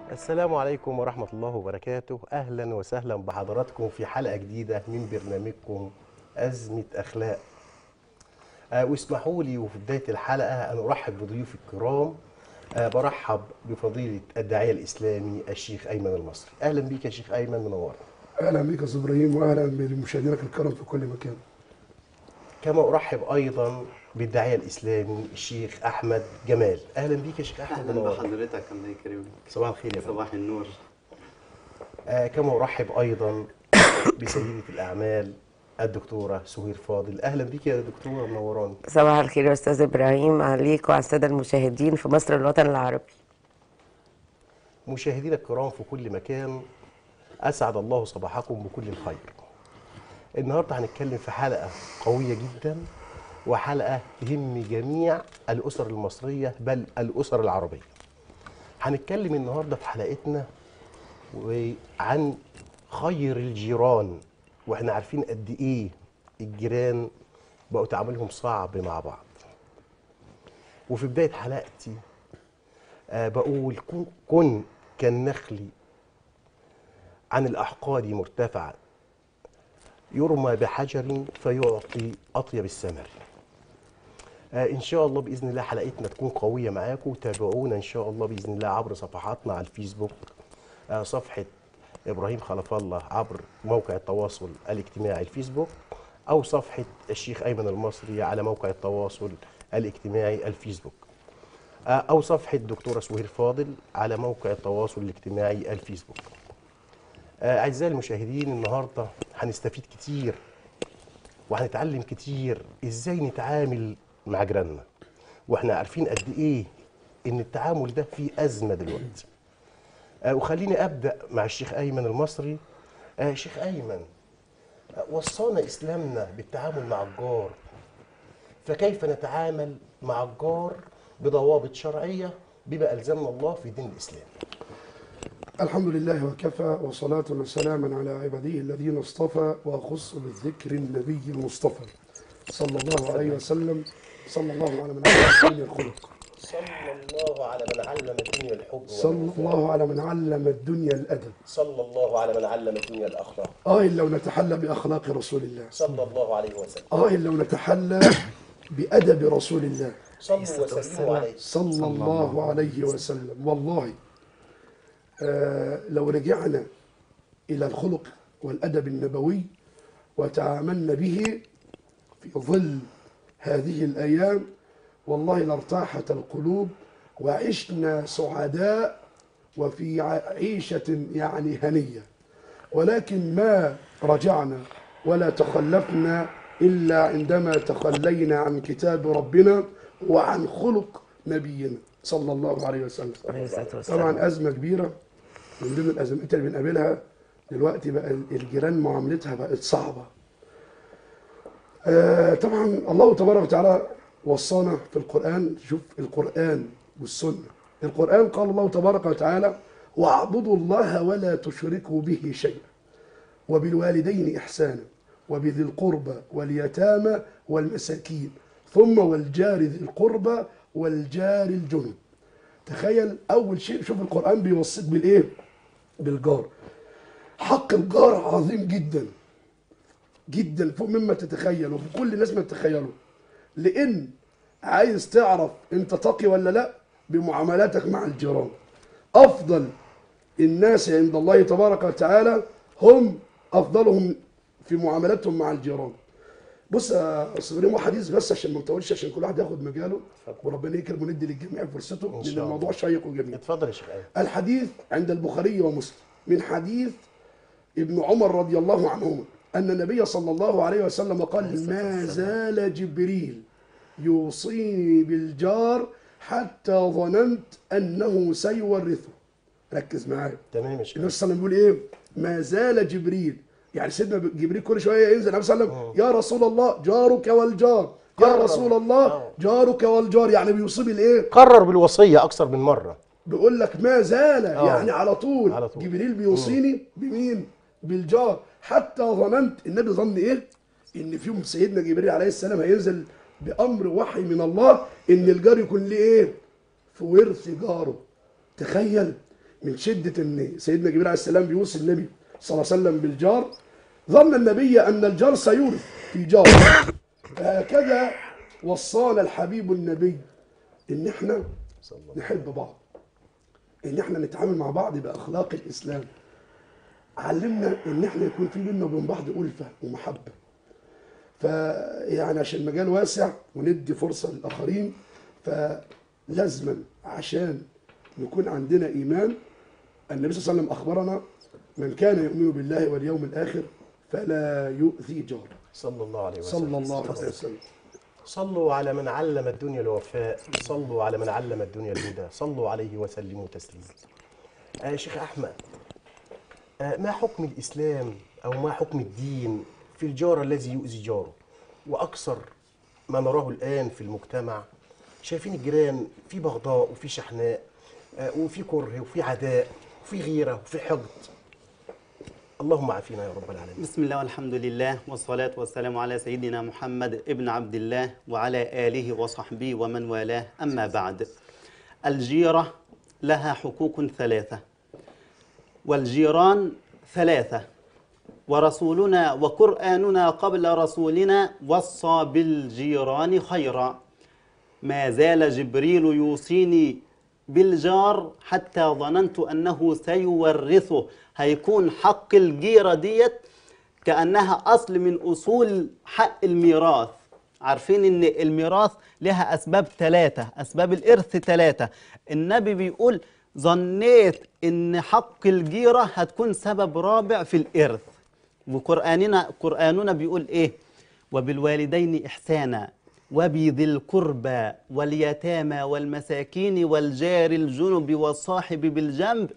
السلام عليكم ورحمة الله وبركاته أهلا وسهلا بحضراتكم في حلقة جديدة من برنامجكم أزمة أخلاق آه واسمحوا لي وفي بداية الحلقة أن أرحب بضيوفي الكرام آه برحب بفضيلة الداعية الإسلامي الشيخ أيمن المصري أهلا بيك يا شيخ أيمن منور اهلا بك يا استاذ ابراهيم واهلا بمشاهدينك الكرام في كل مكان كما أرحب أيضا بالداعية الإسلامي الشيخ أحمد جمال أهلا بيك يا شيخ أحمد اهلا منور بحضرتك الله يكرمك صباح الخير يا فندم صباح النور آه كما أرحب أيضا بسيدة الأعمال الدكتورة سهير فاضل أهلا بيك يا دكتورة منوراني صباح الخير يا استاذ ابراهيم عليك وعلى الساده المشاهدين في مصر الوطن العربي مشاهدينا الكرام في كل مكان أسعد الله صباحكم بكل الخير النهاردة هنتكلم في حلقة قوية جدا وحلقة تهم جميع الأسر المصرية بل الأسر العربية هنتكلم النهاردة في حلقتنا عن خير الجيران واحنا عارفين قد ايه الجيران بقوا تعاملهم صعب مع بعض وفي بداية حلقتي آه بقول كن, كن كالنخل عن الأحقاد مرتفعا يرمى بحجر فيعطي أطيب الثمر آه إن شاء الله بإذن الله حلقتنا تكون قوية معاكم تابعونا إن شاء الله بإذن الله عبر صفحاتنا على الفيسبوك آه صفحة إبراهيم خلف الله عبر موقع التواصل الاجتماعي الفيسبوك أو صفحة الشيخ أيمن المصري على موقع التواصل الاجتماعي الفيسبوك آه أو صفحة دكتورة سهير فاضل على موقع التواصل الاجتماعي الفيسبوك آه، أعزائي المشاهدين النهاردة هنستفيد كتير وهنتعلم كتير إزاي نتعامل مع جيراننا وإحنا عارفين قد إيه إن التعامل ده فيه أزمة دلوقتي آه، وخليني أبدأ مع الشيخ أيمن المصري آه، شيخ أيمن آه، وصانا إسلامنا بالتعامل مع الجار فكيف نتعامل مع الجار بضوابط شرعية بما ألزمنا الله في دين الإسلام الحمد لله وكفى وصلاة وسلاما على عباده الذين اصطفى واخص بالذكر النبي المصطفى صلى الله عليه وسلم صلى الله على من علم الدنيا الخلق صلى الله على من علم الدنيا الحب صلى والوفاء. الله على من علم الدنيا الادب صلى الله على من علم الدنيا الأخلاق اه لو نتحلى باخلاق رسول الله صلى الله عليه وسلم اه لو نتحلى بادب رسول الله صلوا وسلموا عليه صلى الله عليه وسلم والله آه لو رجعنا إلى الخلق والأدب النبوي وتعاملنا به في ظل هذه الأيام والله لارتاحت القلوب وعشنا سعداء وفي عيشة يعني هنية ولكن ما رجعنا ولا تخلفنا إلا عندما تخلينا عن كتاب ربنا وعن خلق نبينا صلى الله عليه وسلم عليه الصلاه والسلام طبعا أزمة كبيرة من ضمن الأزمات اللي بنقابلها دلوقتي بقى الجيران معاملتها بقت صعبة آه طبعا الله تبارك وتعالى وصانا في القرآن شوف القرآن والسنة القرآن قال الله تبارك وتعالى واعبدوا الله ولا تشركوا به شيئا وبالوالدين إحسانا وبذي القربى واليتامى والمساكين ثم والجار ذي القربى والجار الجنب تخيل أول شيء شوف القرآن بيوصيك بالإيه؟ بالجار حق الجار عظيم جدا جدا فوق مما تتخيل وكل الناس ما تتخيله لأن عايز تعرف أنت تقي ولا لا بمعاملاتك مع الجيران أفضل الناس عند الله تبارك وتعالى هم أفضلهم في معاملاتهم مع الجيران بص يا استاذ ابراهيم هو حديث بس عشان ما نطولش عشان كل واحد ياخد مجاله وربنا يكرم وندي للجميع فرصته شاء لان الله. الموضوع شيق وجميل اتفضل يا شيخ أيمن الحديث عند البخاري ومسلم من حديث ابن عمر رضي الله عنهما أن النبي صلى الله عليه وسلم قال ما زال جبريل يوصيني بالجار حتى ظننت أنه سيورثه ركز معايا تمام يا شيخ النبي صلى الله عليه وسلم بيقول ايه ما زال جبريل يعني سيدنا جبريل كل شويه ينزل النبي صلى الله عليه وسلم يا رسول الله جارك والجار يا قرر. رسول الله آه. جارك والجار يعني بيوصي بالايه قرر بالوصية أكثر من مرة بيقول لك ما زال آه. يعني على طول, على طول. جبريل بيوصيني بمين بالجار حتى ظننت النبي ظن ايه ان في يوم سيدنا جبريل عليه السلام هينزل بامر وحي من الله ان الجار يكون ليه ايه في ورث جاره تخيل من شدة ان سيدنا جبريل عليه السلام بيوصي النبي صلى الله عليه وسلم بالجار ظن النبي ان الجار سيورث في جار فهكذا وصانا الحبيب النبي ان احنا صلى الله نحب بعض ان احنا نتعامل مع بعض باخلاق الاسلام علمنا ان احنا يكون في بينا وبين بعض الفه ومحبه فيعني عشان المجال واسع وندي فرصه للاخرين فلازما عشان نكون عندنا ايمان النبي صلى الله عليه وسلم اخبرنا من كان يؤمن بالله واليوم الاخر فلا يؤذي جاره صلى الله عليه وسلم صلى الله عليه وسلم صلوا على من علم الدنيا الوفاء صلوا على من علم الدنيا الهدى صلوا عليه وسلموا تسليما آه شيخ أحمد آه ما حكم الإسلام أو ما حكم الدين في الجار الذي يؤذي جاره وأكثر ما نراه الآن في المجتمع شايفين الجيران في بغضاء وفي شحناء آه وفي كره وفي عداء وفي غيرة وفي حقد اللهم عافينا يا رب العالمين بسم الله والحمد لله والصلاة والسلام على سيدنا محمد ابن عبد الله وعلى آله وصحبه ومن والاه أما بعد الجيرة لها حقوق ثلاثة والجيران ثلاثة ورسولنا وقرآننا قبل رسولنا وصى بالجيران خيرا ما زال جبريل يوصيني بالجار حتى ظننت أنه سيورثه هيكون حق الجيرة ديت كأنها أصل من أصول حق الميراث عارفين ان الميراث لها اسباب ثلاثه اسباب الارث ثلاثه النبي بيقول ظنيت ان حق الجيره هتكون سبب رابع في الارث وقراننا قراننا بيقول ايه وبالوالدين احسانا وبذي القربى واليتامى والمساكين والجار الجنب والصاحب بالجنب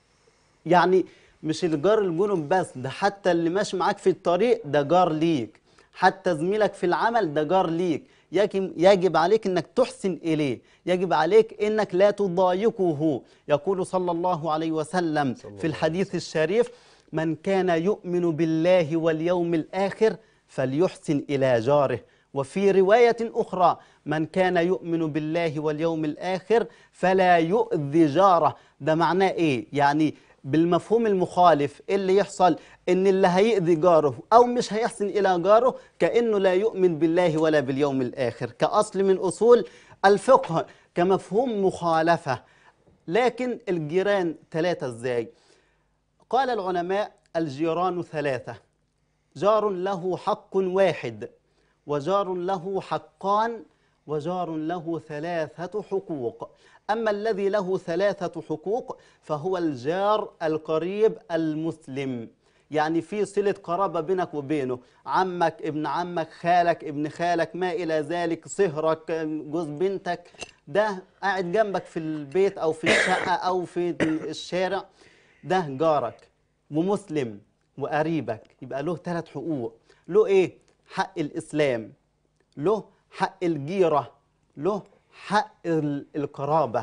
يعني مش الجار الجنب بس ده حتى اللي ماشي معاك في الطريق ده جار ليك حتى زميلك في العمل ده جار ليك يجب, يجب عليك انك تحسن اليه يجب عليك انك لا تضايقه يقول صلى الله عليه وسلم في الحديث الشريف من كان يؤمن بالله واليوم الاخر فليحسن الى جاره وفي روايه اخرى من كان يؤمن بالله واليوم الاخر فلا يؤذي جاره ده معناه ايه يعني بالمفهوم المخالف إيه اللي يحصل ان اللي هيأذي جاره او مش هيحسن الى جاره كانه لا يؤمن بالله ولا باليوم الاخر كاصل من اصول الفقه كمفهوم مخالفه لكن الجيران ثلاثه ازاي قال العلماء الجيران ثلاثه جار له حق واحد وجار له حقان وجار له ثلاثة حقوق أما الذي له ثلاثة حقوق فهو الجار القريب المسلم يعني في صلة قرابة بينك وبينه عمك ابن عمك خالك ابن خالك ما إلى ذلك صهرك جوز بنتك ده قاعد جنبك في البيت أو في الشقة أو في الشارع ده جارك ومسلم وقريبك يبقى له ثلاث حقوق له إيه؟ حق الإسلام له حق الجيرة له حق ال- القرابة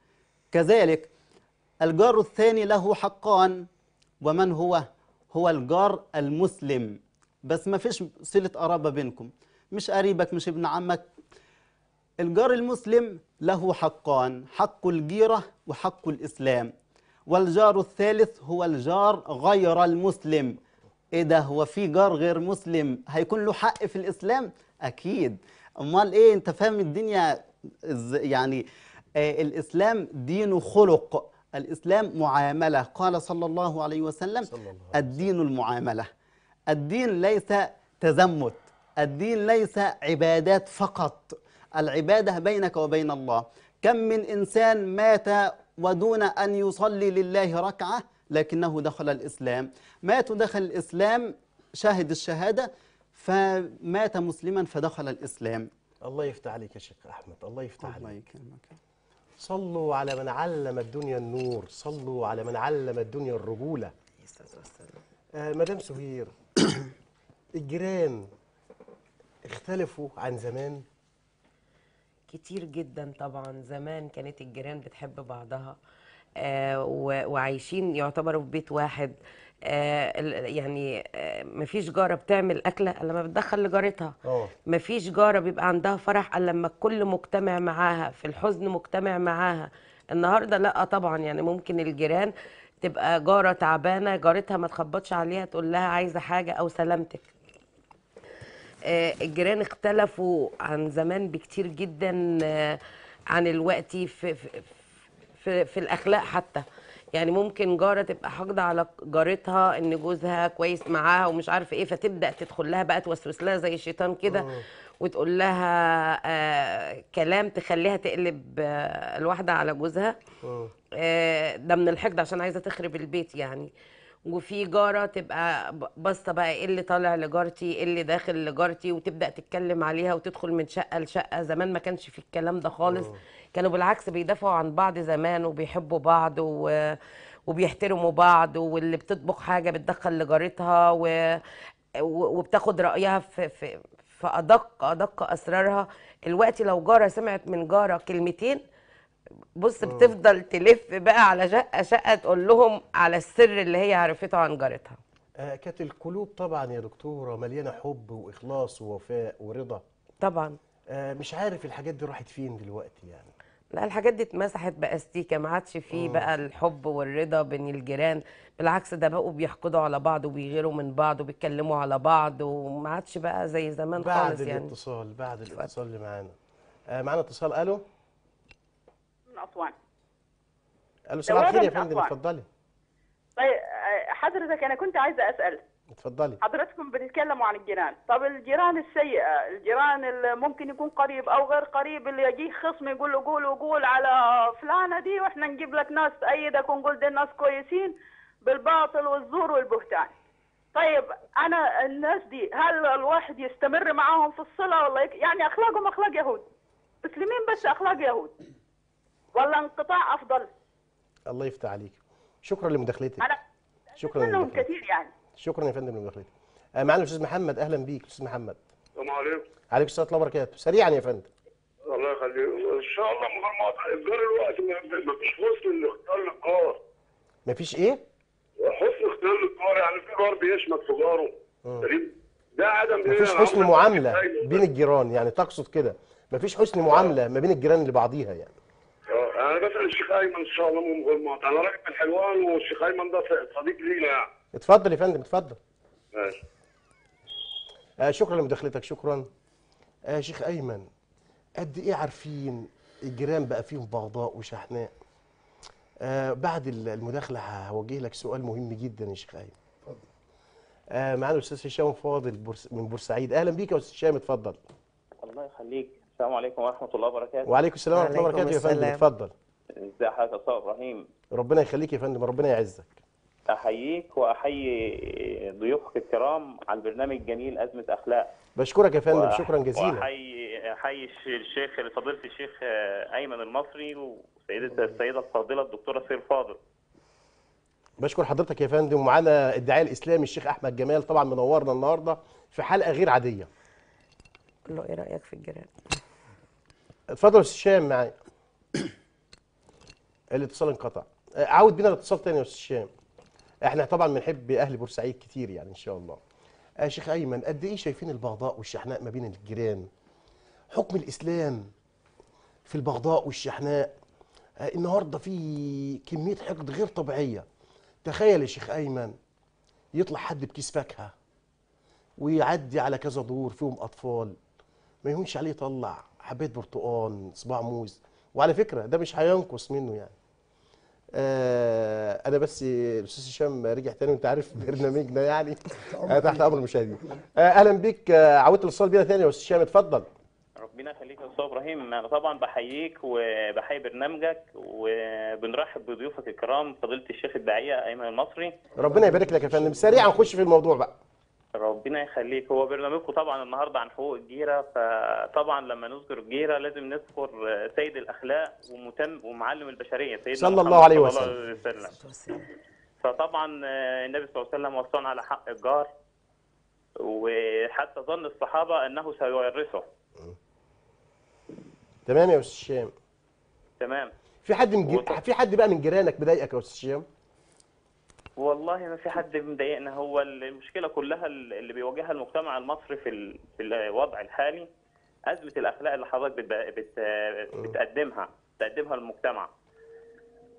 كذلك الجار الثاني له حقان ومن هو هو الجار المسلم بس ما فيش صلة قرابة بينكم مش قريبك مش ابن عمك الجار المسلم له حقان حق الجيرة وحق الإسلام والجار الثالث هو الجار غير المسلم ايه ده هو في جار غير مسلم هيكون له حق في الإسلام أكيد أمال ايه انت فاهم الدنيا إز- يعني آه الإسلام دين خلق الإسلام معاملة قال صلى الله عليه وسلم صلى الله عليه الدين المعاملة الدين ليس تزمت الدين ليس عبادات فقط العبادة بينك وبين الله كم من إنسان مات ودون أن يصلي لله ركعة لكنه دخل الإسلام مات دخل الإسلام شاهد الشهادة فمات مسلما فدخل الإسلام الله يفتح عليك يا شيخ أحمد الله يفتح الله عليك يكرمك صلوا على من علم الدنيا النور صلوا على من علم الدنيا الرجولة آه مدام سهير الجيران اختلفوا عن زمان كتير جدا طبعا زمان كانت الجيران بتحب بعضها آه و- وعايشين يعتبروا في بيت واحد آه ال- يعني آه مفيش جارة بتعمل أكلة إلا لما بتدخل لجارتها اه مفيش جارة بيبقى عندها فرح إلا لما الكل مجتمع معاها في الحزن مجتمع معاها النهارده لا طبعا يعني ممكن الجيران تبقى جاره تعبانه جارتها ما تخبطش عليها تقول لها عايزه حاجه او سلامتك آه، الجيران اختلفوا عن زمان بكتير جدا آه، عن الوقت في في, في, في الاخلاق حتى يعني ممكن جاره تبقى حاقده على جارتها ان جوزها كويس معاها ومش عارفه ايه فتبدا تدخل لها بقى توسوس لها زي الشيطان كده وتقول لها آه كلام تخليها تقلب آه الواحده على جوزها آه ده من الحقد عشان عايزه تخرب البيت يعني وفي جاره تبقى ب- باصه بقى ايه اللي طالع لجارتي ايه اللي داخل لجارتي وتبدا تتكلم عليها وتدخل من شقه لشقه زمان ما كانش في الكلام ده خالص كانوا بالعكس بيدافعوا عن بعض زمان وبيحبوا بعض و... وبيحترموا بعض واللي بتطبخ حاجه بتدخل لجارتها و... و- وبتاخد رايها في في في ادق ادق اسرارها الوقت لو جاره سمعت من جاره كلمتين بص بتفضل تلف بقى على شقه شقه تقول لهم على السر اللي هي عرفته عن جارتها آه كانت القلوب طبعا يا دكتوره مليانه حب واخلاص ووفاء ورضا طبعا آه مش عارف الحاجات دي راحت فين دلوقتي يعني لا الحاجات دي اتمسحت باستيكه ما عادش فيه بقى الحب والرضا بين الجيران بالعكس ده بقوا بيحقدوا على بعض وبيغيروا من بعض وبيتكلموا على بعض وما عادش بقى زي زمان بعد خالص يعني الاتصال بعد الاتصال اللي معانا آه معانا اتصال الو من أسوان الو صباح الخير يا جواباً فندم أسوان. اتفضلي طيب آه، حضرتك أنا كنت عايزة أسأل اتفضلي حضرتكم بتتكلموا عن الجيران طب الجيران السيئة الجيران اللي ممكن يكون قريب أو غير قريب اللي يجيه خصم يقول له قول وقول على فلانة دي وإحنا نجيب لك ناس تأيدك ونقول دي ناس كويسين بالباطل والزور والبهتان طيب أنا الناس دي هل الواحد يستمر معاهم في الصلة ولا يك... يعني أخلاقهم أخلاق يهود مسلمين بس أخلاق يهود ولا انقطاع أفضل الله يفتح عليك شكرا لمداخلتك أنا شكرا منهم لمداخلتك كثير يعني شكرا يا فندم لمداخلتك آه معانا الاستاذ محمد اهلا بيك استاذ محمد السلام عليكم عليكم السلام ورحمه الله وبركاته سريعا يا فندم الله يخليك ان شاء الله من غير ما اقطع الجار الوقت ما فيش حسن الاختيار للجار مفيش ايه حسن اختيار للجار يعني في جار بيشمت في جاره تمام؟ ده عدم مفيش إيه؟ حسن عمل معامله دايما. بين الجيران يعني تقصد كده مفيش حسن معامله ما بين الجيران لبعضيها يعني آه، انا بسال الشيخ ايمن ان شاء الله من غير ما اقطع انا راجل من حلوان والشيخ ايمن ده صديق لينا يعني اتفضل يا فندم اتفضل ماشي آه شكرا لمداخلتك شكرا آه شيخ ايمن قد ايه عارفين الجيران بقى فيهم بغضاء وشحناء آه بعد ال- المداخله هوجه لك سؤال مهم جدا يا شيخ ايمن آه معانا الاستاذ هشام فاضل بورس من بورسعيد اهلا بيك يا استاذ هشام اتفضل الله يخليك السلام عليكم ورحمة الله وبركاته وعليكم السلام ورحمه الله وعليكم وبركاته يا فندم السلام. اتفضل ازي حضرتك يا استاذ ابراهيم ربنا يخليك يا فندم ربنا يعزك احييك واحيي ضيوفك الكرام على البرنامج الجميل ازمة اخلاق بشكرك يا فندم وأح- شكرا جزيلا واحيي احيي الش- الشيخ فضيلة الشيخ آه، ايمن المصري وسيدة السيدة الفاضلة الدكتورة سير فاضل بشكر حضرتك يا فندم ومعانا الداعيه الاسلامي الشيخ احمد جمال طبعا منورنا النهارده في حلقه غير عاديه قول له ايه رايك في الجيران اتفضل يا استاذ هشام معايا الاتصال انقطع آه، عاود بينا الاتصال تاني يا استاذ هشام احنا طبعا بنحب اهل بورسعيد كتير يعني ان شاء الله آه شيخ ايمن قد ايه شايفين البغضاء والشحناء ما بين الجيران حكم الاسلام في البغضاء والشحناء آه النهارده في كميه حقد غير طبيعيه تخيل يا شيخ ايمن يطلع حد بكيس فاكهه ويعدي على كذا دور فيهم اطفال ما يهونش عليه يطلع حبايه برتقال صباع موز وعلى فكره ده مش هينقص منه يعني آه انا بس الاستاذ هشام رجع تاني وانت عارف برنامجنا يعني آه تحت امر المشاهدين آه اهلا بيك آه عودت الاتصال بينا تاني يا استاذ هشام اتفضل ربنا يخليك يا استاذ ابراهيم انا طبعا بحييك وبحيي برنامجك وبنرحب بضيوفك الكرام فضيلة الشيخ الداعية ايمن المصري ربنا يبارك لك يا فندم سريعا نخش في الموضوع بقى ربنا يخليك هو برنامجكم طبعا النهارده عن حقوق الجيره فطبعا لما نذكر الجيره لازم نذكر سيد الاخلاق ومتم ومعلم البشريه سيدنا صلى محمد الله عليه صلى الله عليه وسلم فطبعا آه، النبي صلى الله عليه وسلم وصانا على حق الجار وحتى ظن الصحابه انه سيورثه تمام يا استاذ هشام تمام في حد من جي... وط- في حد بقى من جيرانك مضايقك يا استاذ هشام والله ما في حد مضايقنا هو المشكله كلها اللي بيواجهها المجتمع المصري في ال- في الوضع الحالي ازمه الاخلاق اللي حضرتك بت... بت... بتقدمها بتقدمها للمجتمع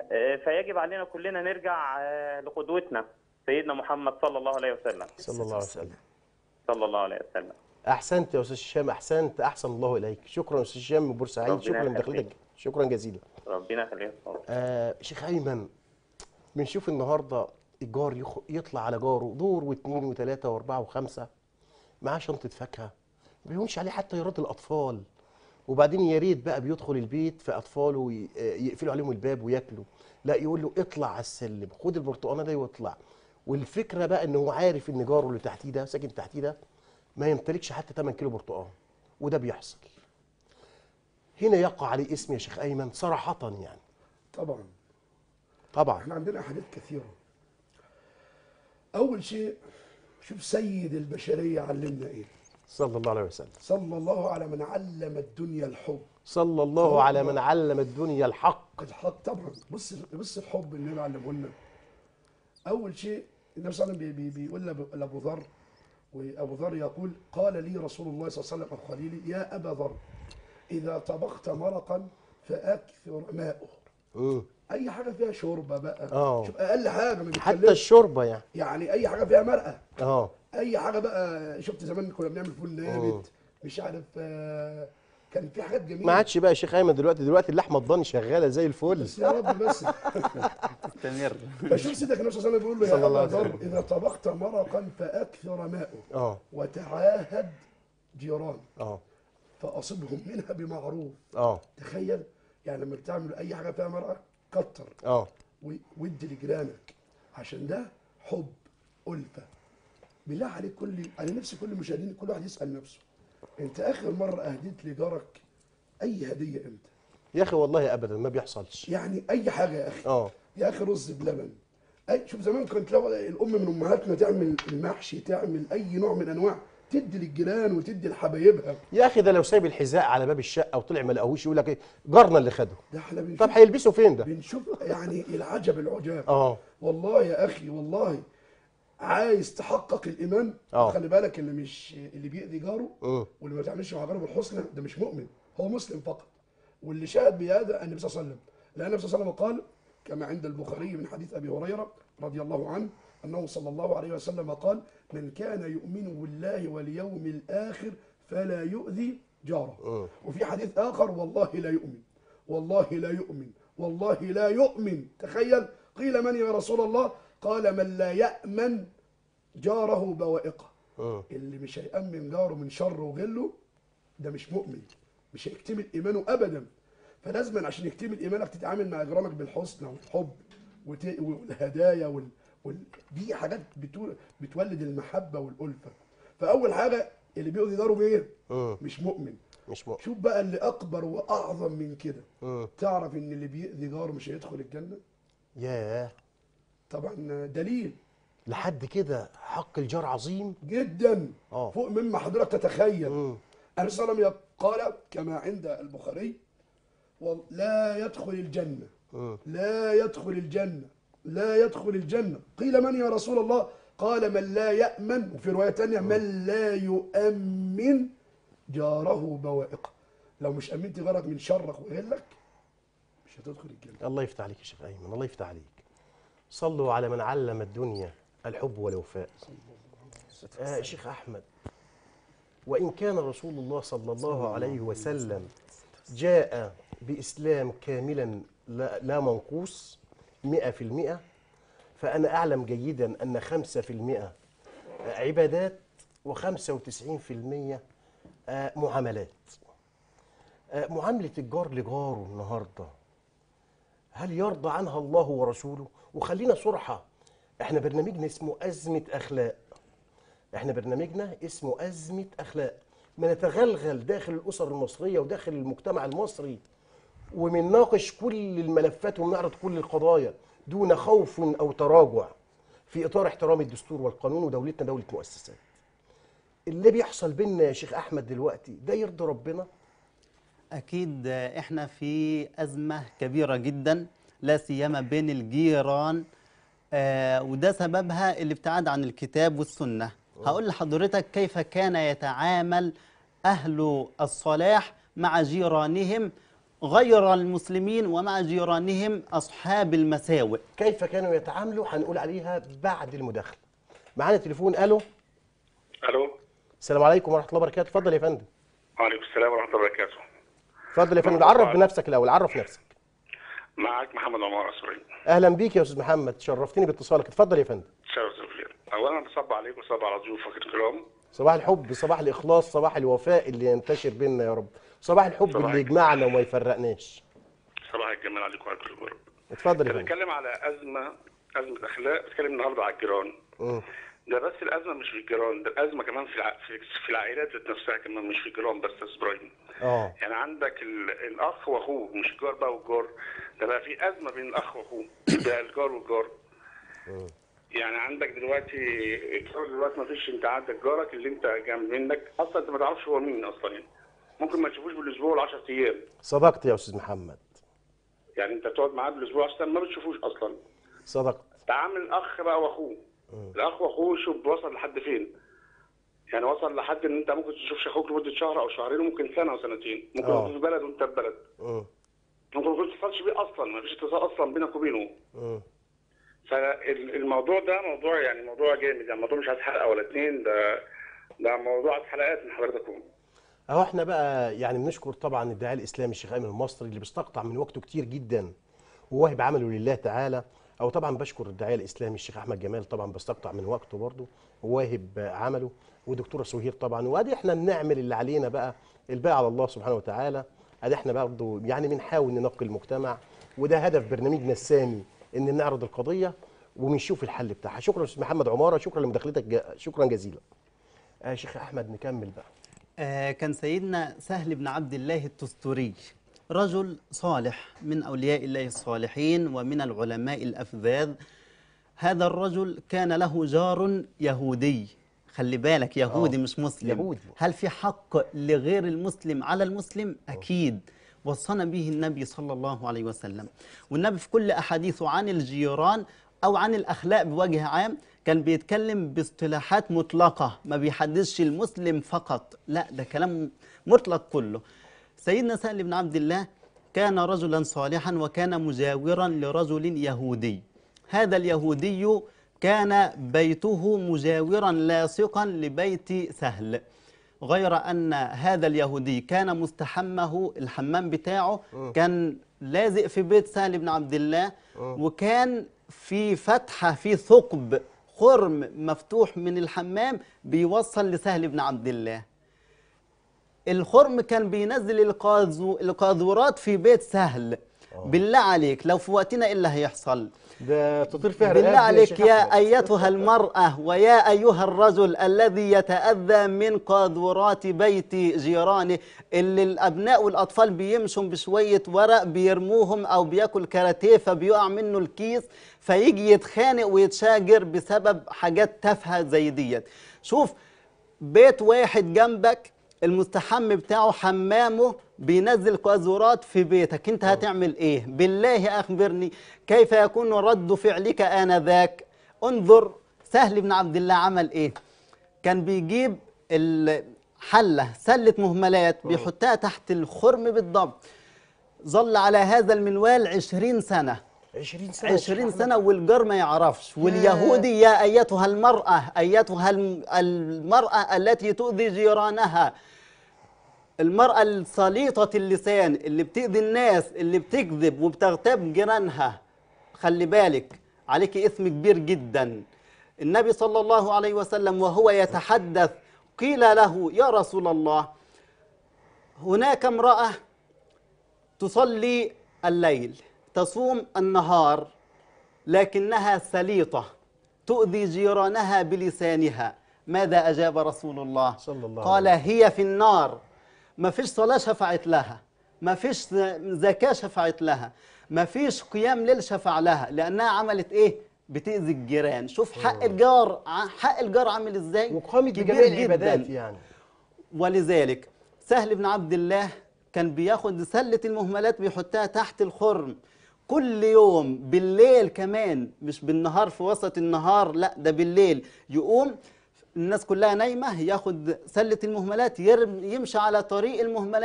آه، فيجب علينا كلنا نرجع آه، لقدوتنا سيدنا محمد صلى الله عليه وسلم صلى الله عليه وسلم صلى الله عليه وسلم احسنت يا استاذ هشام احسنت احسن الله اليك شكرا يا استاذ هشام من بورسعيد ربنا شكرا يخليك. لدخلتك شكرا جزيلا ربنا يخليك آه شيخ ايمن بنشوف النهارده الجار يخ... يطلع على جاره دور واثنين وثلاثه واربعه وخمسه معاه شنطه فاكهه ما بيهونش عليه حتى يرضي الاطفال وبعدين يا ريت بقى بيدخل البيت في اطفاله ي- آه، يقفلوا عليهم الباب وياكلوا لا يقول له اطلع على السلم خد البرتقانه دي واطلع والفكره بقى ان هو عارف ان جاره اللي تحتيه ده ساكن تحتيه ده ما يمتلكش حتى 8 كيلو برتقان وده بيحصل هنا يقع عليه اسم يا شيخ ايمن صراحه يعني طبعا طبعا احنا عندنا احاديث كثيره اول شيء شوف سيد البشريه علمنا ايه صلى الله عليه وسلم صلى الله على من علم الدنيا الحب صلى الله على من علم الدنيا الحق الحق طبعا بص بص الحب اللي النبي علمه لنا اول شيء النبي صلى الله عليه وسلم بي- بي- بيقول لأبو- لابو ذر وابو ذر يقول قال لي رسول الله صلى الله عليه وسلم أو خليلي يا ابا ذر اذا طبخت مرقا فاكثر ماؤه مم. اي حاجه فيها شوربه بقى آه. شوف اقل حاجه ما حتى بيتكلمش الشوربه يعني يعني اي حاجه فيها مرقه اه اي حاجه بقى شفت زمان كنا بنعمل فول نابت مش عارف آه، كان في حاجات جميله ما عادش بقى يا شيخ ايمن دلوقتي دلوقتي اللحمه الضاني شغاله زي الفل بس يا رب بس استمر فشوف سيدك النبي صلى الله عليه وسلم بيقول له صلى يا الله ابا عليه ذر اذا طبخت مرقا فاكثر ماؤه اه وتعاهد جيران اه فاصبهم منها بمعروف اه تخيل يعني لما بتعمل اي حاجه فيها مرقه كتر اه و- ودي لجيرانك عشان ده حب ألفة بالله عليك كل انا نفسي كل المشاهدين كل واحد يسال نفسه انت اخر مره اهديت لجارك اي هديه امتى؟ يا اخي والله ابدا ما بيحصلش يعني اي حاجه يا اخي اه يا اخي رز بلبن اي شوف زمان كانت لو الام من امهاتنا تعمل المحشي تعمل اي نوع من انواع تدي للجيران وتدي لحبايبها يا اخي ده لو سايب الحذاء على باب الشقه وطلع ما لقاهوش يقول لك ايه جارنا اللي خده ده احنا طب بنشوف هيلبسه فين ده بنشوف يعني العجب العجاب اه والله يا اخي والله عايز تحقق الايمان آه. خلي بالك اللي مش اللي بيأذي جاره مم. واللي ما بيتعاملش مع جاره بالحسنى ده مش مؤمن هو مسلم فقط واللي شاهد بهذا النبي صلى الله عليه وسلم لان النبي صلى الله عليه وسلم قال كما عند البخاري من حديث ابي هريره رضي الله عنه انه صلى الله عليه وسلم قال من كان يؤمن بالله واليوم الاخر فلا يؤذي جاره وفي حديث اخر والله لا يؤمن والله لا يؤمن والله لا يؤمن تخيل قيل من يا رسول الله قال من لا يأمن جاره بوائقه مم. اللي مش هيأمن جاره من شر وغله ده مش مؤمن مش هيكتمل ايمانه ابدا فلازما عشان يكتمل ايمانك تتعامل مع جيرانك بالحسنى والحب وت... والهدايا وال... وال... دي حاجات بتو... بتولد المحبه والالفه فاول حاجه اللي بيؤذي جاره بايه؟ مم. مش مؤمن مش مؤمن شوف بقى اللي اكبر واعظم من كده مم. تعرف ان اللي بيؤذي جاره مش هيدخل الجنه ياه طبعا دليل لحد كده حق الجار عظيم جدا آه. فوق مما حضرتك تتخيل مم. النبي صلى الله عليه وسلم قال كما عند البخاري وال- لا يدخل الجنة مم. لا يدخل الجنة لا يدخل الجنة قيل من يا رسول الله قال من لا يأمن وفي رواية تانية من لا يؤمن جاره بوائقه لو مش أمنت جارك من شرك وغلك مش هتدخل الجنة الله يفتح عليك يا شيخ ايمن الله يفتح عليك صلوا على من علم الدنيا الحب والوفاء آه شيخ احمد وان كان رسول الله صلى الله عليه وسلم جاء باسلام كاملا لا, لا منقوص مئة في المئة فأنا أعلم جيدا أن خمسة في المئة عبادات وخمسة وتسعين في المية آه، معاملات آه، معاملة الجار لجاره النهارده هل يرضى عنها الله ورسوله وخلينا صرحة احنا برنامجنا اسمه أزمة أخلاق احنا برنامجنا اسمه أزمة أخلاق ما نتغلغل داخل الأسر المصرية وداخل المجتمع المصري ومنناقش كل الملفات ونعرض كل القضايا دون خوف أو تراجع في إطار احترام الدستور والقانون ودولتنا دولة مؤسسات اللي بيحصل بينا يا شيخ أحمد دلوقتي ده يرضي ربنا أكيد إحنا في أزمة كبيرة جدا لا سيما بين الجيران آه وده سببها الابتعاد عن الكتاب والسنة هقول لحضرتك كيف كان يتعامل أهل الصلاح مع جيرانهم غير المسلمين ومع جيرانهم أصحاب المساوئ كيف كانوا يتعاملوا هنقول عليها بعد المداخله معانا تليفون الو الو السلام عليكم ورحمه الله وبركاته اتفضل يا فندم وعليكم السلام ورحمه الله وبركاته اتفضل يا فندم عرف بنفسك الاول عرف نفسك معك محمد عمر اسوري اهلا بيك يا استاذ محمد شرفتني باتصالك اتفضل يا فندم شرف الخير اولا بصب عليك وصب على ضيوفك الكرام صباح الحب صباح الاخلاص صباح الوفاء اللي ينتشر بيننا يا رب صباح الحب صباح اللي يجمعنا وما يفرقناش صباح الجمال عليكم وعلى كل الجرب اتفضل يا فندم بنتكلم على ازمه ازمه اخلاق بتكلم النهارده على الجيران مم. ده بس الازمه مش في الجيران ده الازمه كمان في الع... في في العائلات ذات نفسها كمان مش في الجيران بس يا أستاذ ابراهيم اه يعني عندك ال... الاخ واخوه مش الجار بقى والجار ده بقى في ازمه بين الاخ واخوه ده الجار والجار يعني عندك دلوقتي الجار دلوقتي ما فيش انت عندك جارك اللي انت جنب منك اصلا انت ما تعرفش هو مين اصلا يعني ممكن ما تشوفوش بالاسبوع ولا 10 ايام صدقت يا استاذ محمد يعني انت تقعد معاه بالاسبوع 10 ايام ما بتشوفوش اصلا صدقت تعامل الاخ بقى واخوه الاخ واخوه شوف وصل لحد فين يعني وصل لحد ان انت ممكن تشوفش اخوك لمده شهر او شهرين وممكن سنه او سنتين ممكن آه. يكون في بلد وانت في بلد مم. ممكن ما تتصلش بيه اصلا ما فيش اتصال اصلا بينك وبينه مم. فالموضوع ده موضوع يعني موضوع جامد يعني موضوع مش عايز حلقه ولا اتنين ده ده موضوع عايز حلقات من حضرتكم اهو احنا بقى يعني بنشكر طبعا الداعي الاسلامي الشيخ ايمن المصري اللي بيستقطع من وقته كتير جدا وواهب عمله لله تعالى او طبعا بشكر الداعيه الاسلامي الشيخ احمد جمال طبعا بستقطع من وقته برضه وواهب عمله ودكتوره سهير طبعا وادي احنا بنعمل اللي علينا بقى الباقي على الله سبحانه وتعالى ادي احنا برضه يعني بنحاول ننقي المجتمع وده هدف برنامجنا الثاني ان نعرض القضيه وبنشوف الحل بتاعها شكرا استاذ محمد عماره شكرا لمداخلتك ج- شكرا جزيلا آه شيخ احمد نكمل بقى آه، كان سيدنا سهل بن عبد الله التستري رجل صالح من أولياء الله الصالحين ومن العلماء الأفذاذ هذا الرجل كان له جار يهودي خلي بالك يهودي آه، مش مسلم يهودي. هل في حق لغير المسلم على المسلم؟ أكيد وصانا به النبي صلى الله عليه وسلم والنبي في كل أحاديثه عن الجيران أو عن الأخلاق بوجه عام كان بيتكلم باصطلاحات مطلقة ما بيحدثش المسلم فقط لا ده كلام مطلق كله سيدنا سهل بن عبد الله كان رجلا صالحا وكان مجاورا لرجل يهودي هذا اليهودي كان بيته مجاورا لاصقا لبيت سهل غير أن هذا اليهودي كان مستحمه الحمام بتاعه كان لازق في بيت سهل بن عبد الله وكان في فتحة في ثقب خرم مفتوح من الحمام بيوصل لسهل بن عبد الله الخرم كان بينزل القاذو- القاذورات في بيت سهل بالله عليك لو في وقتنا ايه اللي هيحصل ده تطير فيها بالله رقاب دي عليك شيخ يا أحمد. أيتها المرأة ويا أيها الرجل الذي يتأذى من قاذورات بيت جيرانه اللي الأبناء والأطفال بيمشوا بشوية ورق بيرموهم أو بياكل كاراتيه فبيقع منه الكيس فيجي يتخانق ويتشاجر بسبب حاجات تافهة زي ديت شوف بيت واحد جنبك المستحم بتاعه حمامه بينزل قاذورات في بيتك انت هتعمل ايه بالله اخبرني كيف يكون رد فعلك انذاك انظر سهل بن عبد الله عمل ايه كان بيجيب الحله سله مهملات بيحطها تحت الخرم بالضبط ظل على هذا المنوال عشرين سنة 20 سنه يا شيخ عشرين أحمد. سنة والجار ما يعرفش واليهودي يا أيتها المرأة أيتها الم- المرأة التي تؤذي جيرانها المرأة السليطة اللسان اللي بتأذي الناس اللي بتكذب وبتغتاب جيرانها خلي بالك عليك إثم كبير جدا النبي صلى الله عليه وسلم وهو يتحدث قيل له يا رسول الله هناك امرأة تصلي الليل تصوم النهار لكنها سليطة تؤذي جيرانها بلسانها ماذا أجاب رسول الله صلى الله قال عليه هي في النار ما فيش صلاة شفعت لها ما فيش زكاة شفعت لها ما فيش قيام ليل شفع لها لأنها عملت إيه بتأذي الجيران شوف حق الجار ع- حق الجار عامل إزاي وقامت كبير بجميع جداً. العبادات يعني ولذلك سهل بن عبد الله كان بياخد سلة المهملات بيحطها تحت الخرم كل يوم بالليل كمان مش بالنهار في وسط النهار لا ده بالليل يقوم الناس كلها نايمة ياخد سلة المهملات يرم يمشي على طريق المهملات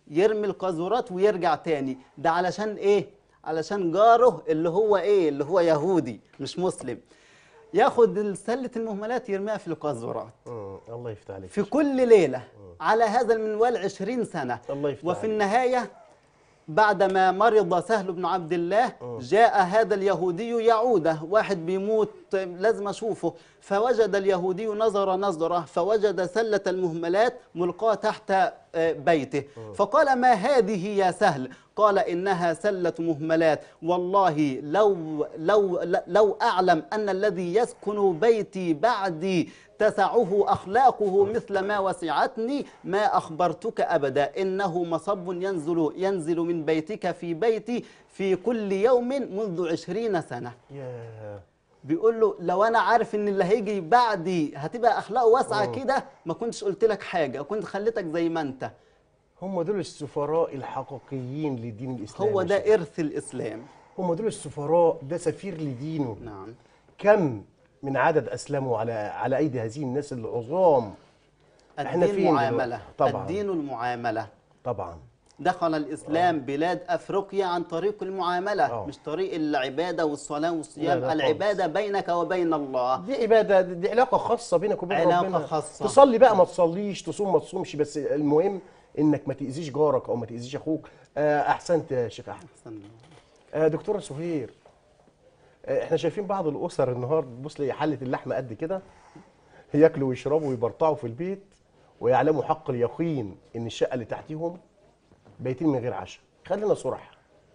يرمي القاذورات ويرجع تاني ده علشان ايه علشان جاره اللي هو ايه اللي هو يهودي مش مسلم ياخد سلة المهملات يرميها في القاذورات مم. الله يفتح عليك في كل ليلة على هذا المنوال عشرين سنة الله يفتح وفي عليك. النهاية بعدما مرض سهل بن عبد الله جاء هذا اليهودي يعوده واحد بيموت لازم أشوفه فوجد اليهودي نظر نظرة فوجد سلة المهملات ملقاة تحت آه، بيته فقال ما هذه يا سهل قال إنها سلة مهملات والله لو لو لو أعلم أن الذي يسكن بيتي بعدي تسعه أخلاقه مثل ما وسعتني ما أخبرتك أبدا إنه مصب ينزل ينزل من بيتك في بيتي في كل يوم منذ عشرين سنة يا بيقول له لو أنا عارف إن اللي هيجي بعدي هتبقى أخلاقه واسعة كده ما كنتش قلت لك حاجة كنت خليتك زي ما أنت هم دول السفراء الحقيقيين لدين الاسلام هو يا ده شيخ. إرث الإسلام هم دول السفراء ده سفير لدينه نعم كم من عدد اسلموا على على ايدي هذه الناس العظام إحنا الدين فين معاملة دلوقتي؟ طبعاً. الدين المعاملة طبعا دخل الإسلام بلاد أفريقيا عن طريق المعاملة آه. مش طريق العبادة والصلاة لا، والصيام لا العبادة بينك وبين الله دي عباده دي دي علاقه خاصه بينك وبين علاقة ربنا خاصة. تصلي بقى ما تصليش تصوم ما تصومش بس المهم انك ما تاذيش جارك او ما تاذيش اخوك آه احسنت يا شيخ احمد آه دكتوره سهير آه احنا شايفين بعض الاسر النهارده تبص لي حله اللحمه قد كده ياكلوا ويشربوا ويبرطعوا في البيت ويعلموا حق اليقين ان الشقه اللي تحتيهم بايتين من غير عشاء خلينا صراحه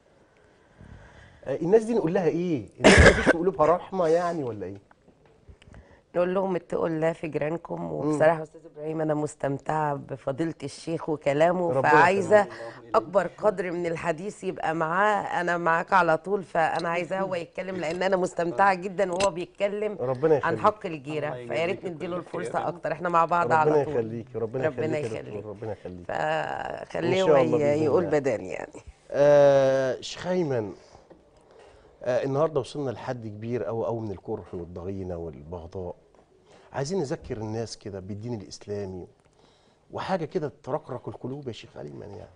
آه الناس دي نقول لها ايه؟ الناس دي مفيش في قلوبها رحمه يعني ولا ايه؟ نقول لهم اتقوا الله في جيرانكم وبصراحه استاذ ابراهيم انا مستمتعه بفضيله الشيخ وكلامه ربنا فعايزه اكبر قدر من الحديث يبقى معاه انا معاك على طول فانا عايزاه هو يتكلم لان انا مستمتعه جدا وهو بيتكلم ربنا عن يخليك. حق الجيره الله فيا ريت يجازيك نديله كل الفرصه خير. اكتر احنا مع بعض على ربنا طول يخليك ربنا ربنا يخليك يا يخليك. دكتور، ربنا يخليك فخليه إن هو شاء الله بإذن يقول الله. بدان يعني آه شيخ ايمن آه النهارده وصلنا لحد كبير أوي أوي من الكره والضغينه والبغضاء عايزين نذكر الناس كده بالدين الاسلامي وحاجه كده ترقرق القلوب يا شيخ ايمن يعني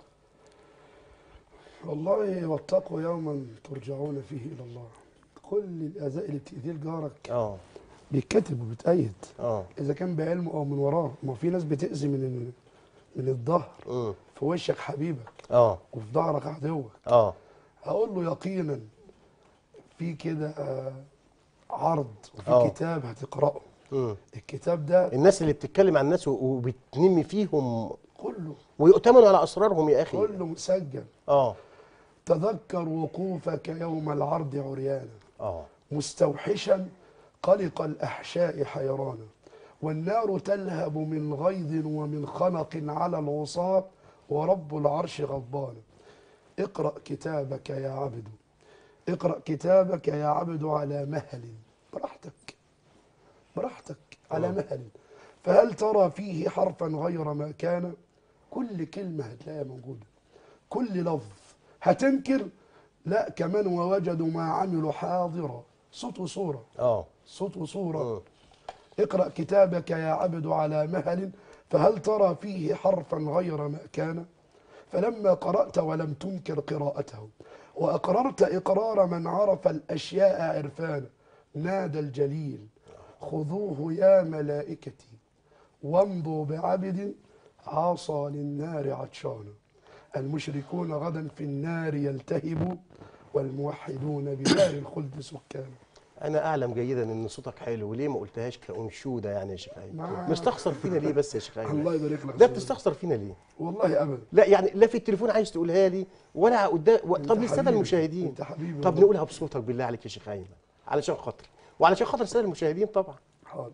والله واتقوا يوما ترجعون فيه الى الله كل الاذى اللي بتاذيه لجارك اه بيتكتب وبيتأيد اه اذا كان بعلمه او من وراه ما في ناس بتأذي من ال- من الظهر امم في وشك حبيبك اه وفي ظهرك عدوك اه هقول له يقينا في كده آه، عرض وفي آه. كتاب هتقرأه امم الكتاب ده الناس اللي بتتكلم عن الناس و- وبتنمي فيهم كله ويؤتمنوا على اسرارهم يا اخي كله مسجل اه تذكر وقوفك يوم العرض عريانا اه مستوحشا قلق الأحشاء حيرانا والنار تلهب من غيظ ومن خنق على العصاة ورب العرش غضبان اقرأ كتابك يا عبد اقرأ كتابك يا عبد على مهل براحتك براحتك على مهل فهل ترى فيه حرفا غير ما كان كل كلمة هتلاقيها موجودة كل لفظ هتنكر لا كمان ووجدوا ما عملوا حاضرا صوت وصورة اه صوت وصورة مم. اقرأ كتابك يا عبد على مهل فهل ترى فيه حرفا غير ما كان فلما قرأت ولم تنكر قراءته وأقررت إقرار من عرف الأشياء عرفانا نادى الجليل خذوه يا ملائكتي وامضوا بعبد عصى للنار عطشانا المشركون غدا في النار يلتهبوا والموحدون بدار الخلد سكانا انا اعلم جيدا ان صوتك حلو وليه ما قلتهاش كانشوده يعني يا شيخ ايمن معاك. مستخسر فينا ليه بس يا شيخ ايمن الله يبارك لك ده بتستخسر فينا ليه والله ابدا لا يعني لا في التليفون عايز تقولها لي ولا قدام و... أنت طب للساده حبيبي، المشاهدين أنت حبيبي طب والله. نقولها بصوتك بالله عليك يا شيخ ايمن علشان خاطري وعلشان خاطر الساده المشاهدين طبعا حاضر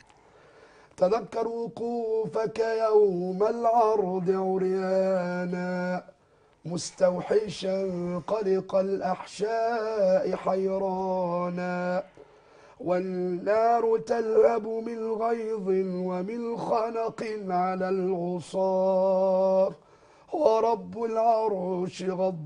تذكر وقوفك يوم العرض عريانا مستوحشا قلق الأحشاء حيرانا والنار تلهب من غيظ ومن خنق على العصاة ورب العرش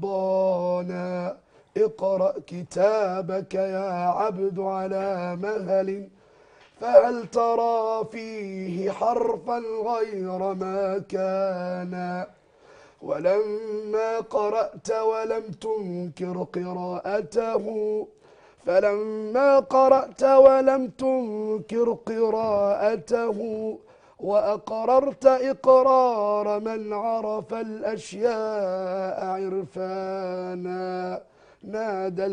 غضبانا اقرأ كتابك يا عبد على مهل فهل ترى فيه حرفا غير ما كان ولما قرأت ولم تنكر قراءته فلما قرأت ولم تنكر قراءته وأقررت إقرار من عرف الأشياء عرفانا نادى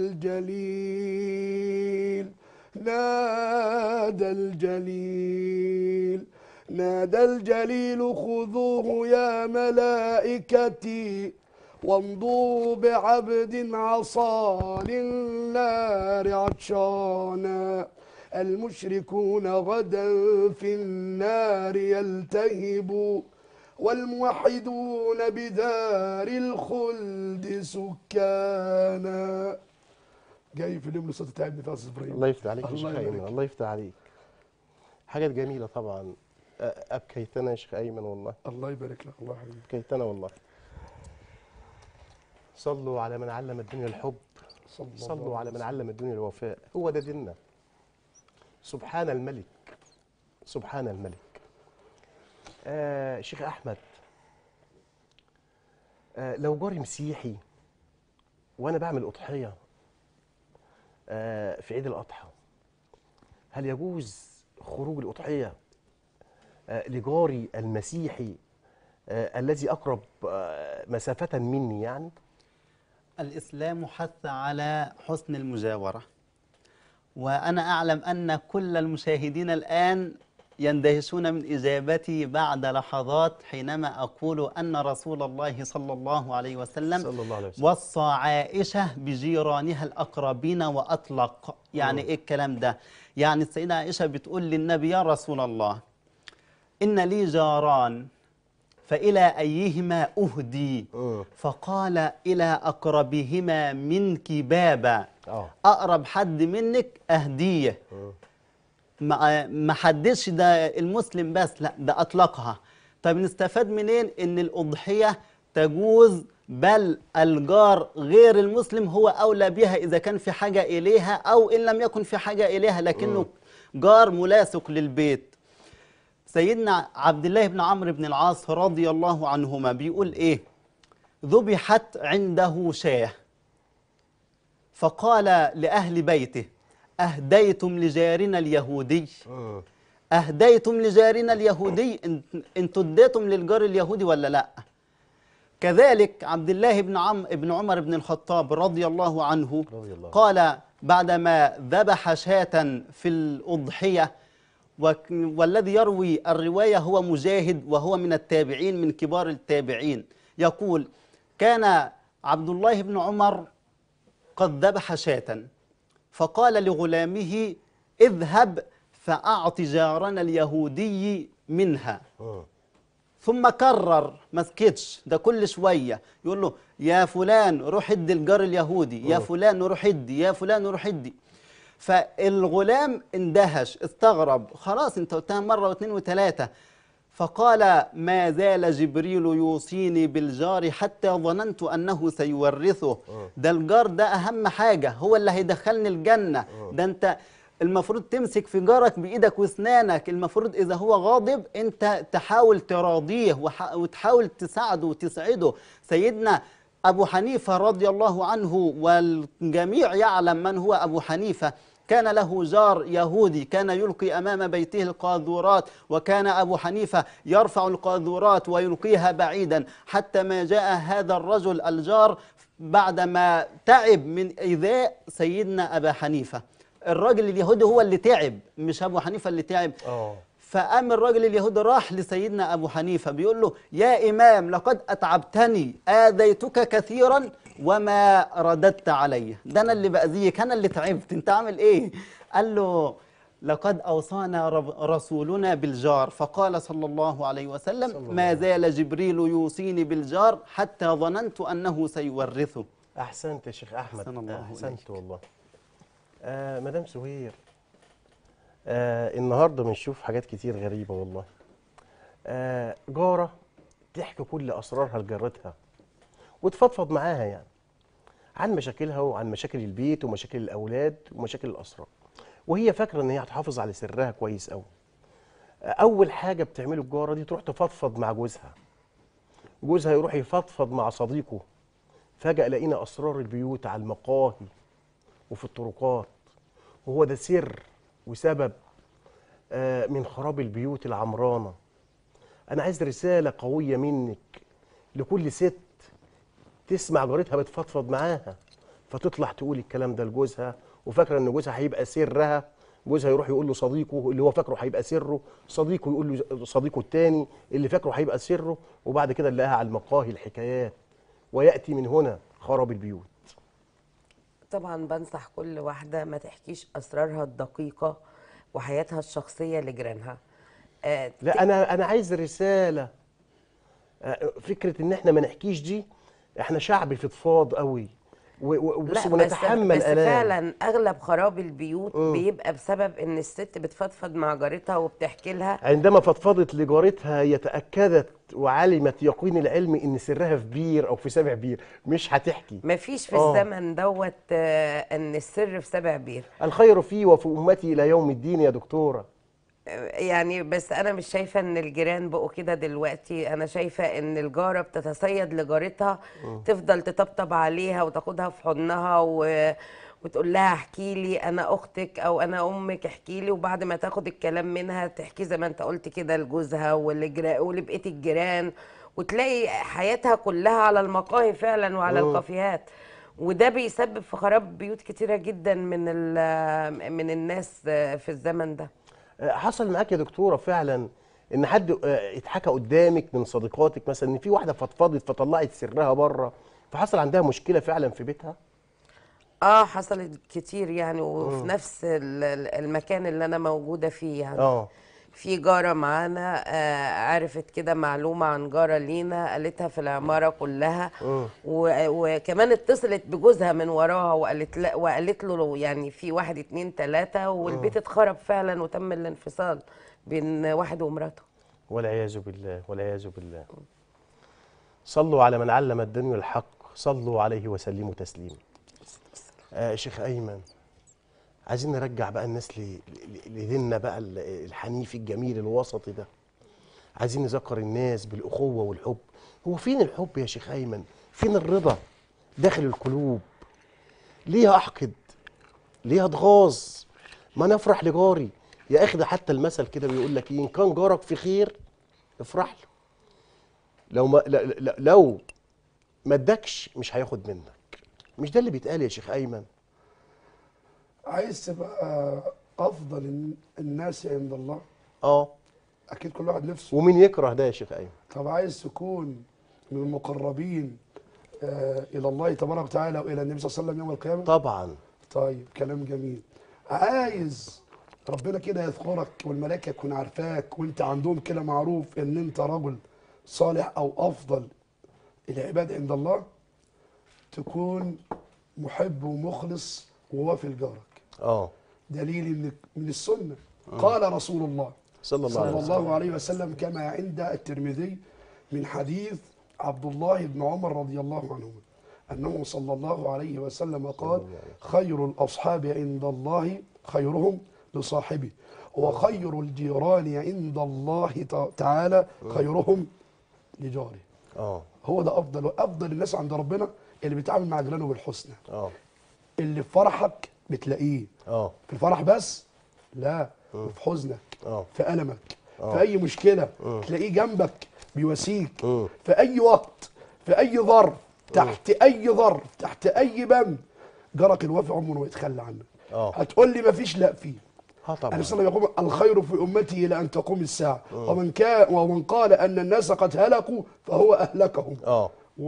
الجليل نادى الجليل نادى الجليل خذوه يا ملائكتي وامضوا بعبد عصى للنار عطشانا المشركون غدا في النار يلتهبوا والموحدون بدار الخلد سكانا جاي في اليوم لصوت تعبني في أستاذ ابراهيم الله يفتح عليك يا الله شيخ يبارك ايمن الله يفتح عليك حاجات جميله طبعا أ- ابكيتنا يا شيخ ايمن والله الله يبارك لك الله يحفظك ابكيتنا والله صلوا على من علم الدنيا الحب صلى الله صلوا على عليه من علم الدنيا الوفاء هو ده ديننا سبحان الملك سبحان الملك آه شيخ احمد آه لو جاري مسيحي وانا بعمل اضحيه آه في عيد الاضحى هل يجوز خروج الاضحيه آه لجاري المسيحي آه الذي اقرب آه مسافه مني يعني الإسلام حث على حسن المجاورة وأنا أعلم أن كل المشاهدين الآن يندهشون من إجابتي بعد لحظات حينما أقول أن رسول الله صلى الله عليه وسلم صلى الله عليه وسلم وصى عائشة بجيرانها الأقربين وأطلق يعني إيه الكلام ده يعني السيدة عائشة بتقول للنبي يا رسول الله إن لي جاران فإلى أيهما أهدي مم. فقال إلى أقربهما منك بابا اه أقرب حد منك أهديه ما ما حدش ده المسلم بس لا ده أطلقها طب نستفاد منين إن الأضحية تجوز بل الجار غير المسلم هو أولى بها إذا كان في حاجة إليها أو إن لم يكن في حاجة إليها لكنه جار ملاصق للبيت سيدنا عبد الله بن عمرو بن العاص رضي الله عنهما بيقول ايه ذبحت عنده شاه فقال لأهل بيته أهديتم لجارنا اليهودي مم. أهديتم لجارنا اليهودي انت- انتوا اديتم للجار اليهودي ولا لا كذلك عبد الله بن عم بن عمر بن الخطاب رضي الله عنه رضي الله عنه. قال بعدما ذبح شاة في الأضحية وك- والذي يروي الرواية هو مجاهد وهو من التابعين من كبار التابعين يقول كان عبد الله بن عمر قد ذبح شاة فقال لغلامه اذهب فأعط جارنا اليهودي منها مم. ثم كرر ما سكتش ده كل شويه يقول له يا فلان روح ادي الجار اليهودي يا فلان روح ادي يا فلان روح ادي فالغلام اندهش استغرب خلاص انت قلتها مره واثنين وثلاثه فقال ما زال جبريل يوصيني بالجار حتى ظننت انه سيورثه ده الجار ده اهم حاجه هو اللي هيدخلني الجنه ده انت المفروض تمسك في جارك بايدك واسنانك المفروض اذا هو غاضب انت تحاول تراضيه وح- وتحاول تساعده وتسعده سيدنا ابو حنيفه رضي الله عنه والجميع يعلم من هو ابو حنيفه كان له جار يهودي كان يلقي امام بيته القاذورات وكان ابو حنيفه يرفع القاذورات ويلقيها بعيدا حتى ما جاء هذا الرجل الجار بعدما تعب من ايذاء سيدنا ابا حنيفه الراجل اليهودي هو اللي تعب مش ابو حنيفه اللي تعب اه فقام الراجل اليهودي راح لسيدنا ابو حنيفه بيقول له يا امام لقد اتعبتني اذيتك كثيرا وما رددت علي ده انا اللي باذيك انا اللي تعبت انت عامل ايه قال له لقد اوصانا رب- رسولنا بالجار فقال صلى الله عليه وسلم ما زال جبريل يوصيني بالجار حتى ظننت انه سيورثه احسنت يا شيخ احمد أحسن الله احسنت إليك. والله آه مدام سهير آه النهارده بنشوف حاجات كتير غريبه والله آه جاره تحكي كل اسرارها لجارتها وتفضفض معاها يعني عن مشاكلها وعن مشاكل البيت ومشاكل الاولاد ومشاكل الاسره وهي فاكره ان هي هتحافظ على سرها كويس قوي اول حاجه بتعمله الجاره دي تروح تفضفض مع جوزها جوزها يروح يفضفض مع صديقه فجأة لقينا أسرار البيوت على المقاهي وفي الطرقات وهو ده سر وسبب آه، من خراب البيوت العمرانة أنا عايز رسالة قوية منك لكل ست تسمع جارتها بتفضفض معاها فتطلع تقول الكلام ده لجوزها وفاكره ان جوزها هيبقى سرها جوزها يروح يقول له صديقه اللي هو فاكره هيبقى سره صديقه يقول له صديقه التاني اللي فاكره هيبقى سره وبعد كده نلاقيها على المقاهي الحكايات وياتي من هنا خراب البيوت طبعا بنصح كل واحدة ما تحكيش أسرارها الدقيقة وحياتها الشخصية لجيرانها آه، لا انا انا عايز رساله آه، فكره ان احنا ما نحكيش دي احنا شعب فضفاض قوي و- و- وبص لا بس, ونتحمل بس الام فعلا اغلب خراب البيوت بيبقى بسبب ان الست بتفضفض مع جارتها وبتحكي لها عندما فضفضت لجارتها هي تاكدت وعلمت يقين العلم ان سرها في بير او في سبع بير مش هتحكي مفيش في آه. الزمن دوت آه، ان السر في سبع بير الخير فيه وفي امتي الى يوم الدين يا دكتوره يعني بس انا مش شايفه ان الجيران بقوا كده دلوقتي انا شايفه ان الجاره بتتصيد لجارتها تفضل تطبطب عليها وتاخدها في حضنها و... وتقول لها احكي لي انا اختك او انا امك احكي لي وبعد ما تاخد الكلام منها تحكي زي ما انت قلت كده لجوزها والجرا... ولبقيه الجيران وتلاقي حياتها كلها على المقاهي فعلا وعلى الكافيهات وده بيسبب في خراب بيوت كتيره جدا من ال... من الناس في الزمن ده آه، حصل معاك يا دكتوره فعلا ان حد آه، اتحكى قدامك من صديقاتك مثلا ان في واحده فضفضت فطلعت سرها بره فحصل عندها مشكله فعلا في بيتها اه حصلت كتير يعني وفي نفس ال- ال- المكان اللي انا موجوده فيه يعني اه في جاره معانا آه عرفت كده معلومه عن جاره لينا قالتها في العماره كلها و- وكمان اتصلت بجوزها من وراها وقالت لا وقالت له يعني في واحد اتنين تلاته والبيت اتخرب فعلا وتم الانفصال بين واحد ومراته والعياذ بالله والعياذ بالله صلوا على من علم الدنيا الحق صلوا عليه وسلموا تسليما آه شيخ ايمن عايزين نرجع بقى الناس ل- ل- لديننا بقى ال- الحنيف الجميل الوسطي ده عايزين نذكر الناس بالاخوه والحب هو فين الحب يا شيخ ايمن فين الرضا داخل القلوب ليه احقد ليه اتغاظ ما نفرح لجاري يا اخي ده حتى المثل كده بيقول لك إيه، ان كان جارك في خير افرح له لو ما لا لا لو ما ادكش مش هياخد منك مش ده اللي بيتقال يا شيخ ايمن عايز تبقى افضل الن- الناس عند الله اه اكيد كل واحد نفسه ومين يكره ده يا شيخ ايمن طب عايز تكون من المقربين آه الى الله تبارك وتعالى والى النبي صلى الله عليه وسلم يوم القيامه طبعا طيب كلام جميل عايز ربنا كده يذكرك والملائكه تكون عارفاك وانت عندهم كده معروف ان انت رجل صالح او افضل العباد عند الله تكون محب ومخلص ووافي لجارك اه دليل ان من السنه قال رسول الله صلى الله عليه صلى وسلم الله عليه وسلم كما عند الترمذي من حديث عبد الله بن عمر رضي الله عنهما أنه صلى الله عليه وسلم قال خير الأصحاب عند الله خيرهم لصاحبه وخير الجيران عند الله ت- تعالى خيرهم لجاره اه هو ده أفضل أفضل الناس عند ربنا اللي بيتعامل مع جيرانه بالحسنى اه اللي في فرحك بتلاقيه اه في الفرح بس لا وفي حزنك اه في ألمك في أي مشكلة تلاقيه جنبك بيواسيك مم. في أي وقت في أي ظرف تحت أي ظرف تحت أي بند جارك الوافي عمره ما يتخلى عنك اه هتقول لي ما فيش لا فيه اه طبعا النبي صلى الله عليه وسلم يقول الخير في امتي الى ان تقوم الساعه ومن كان ومن قال ان الناس قد هلكوا فهو اهلكهم اه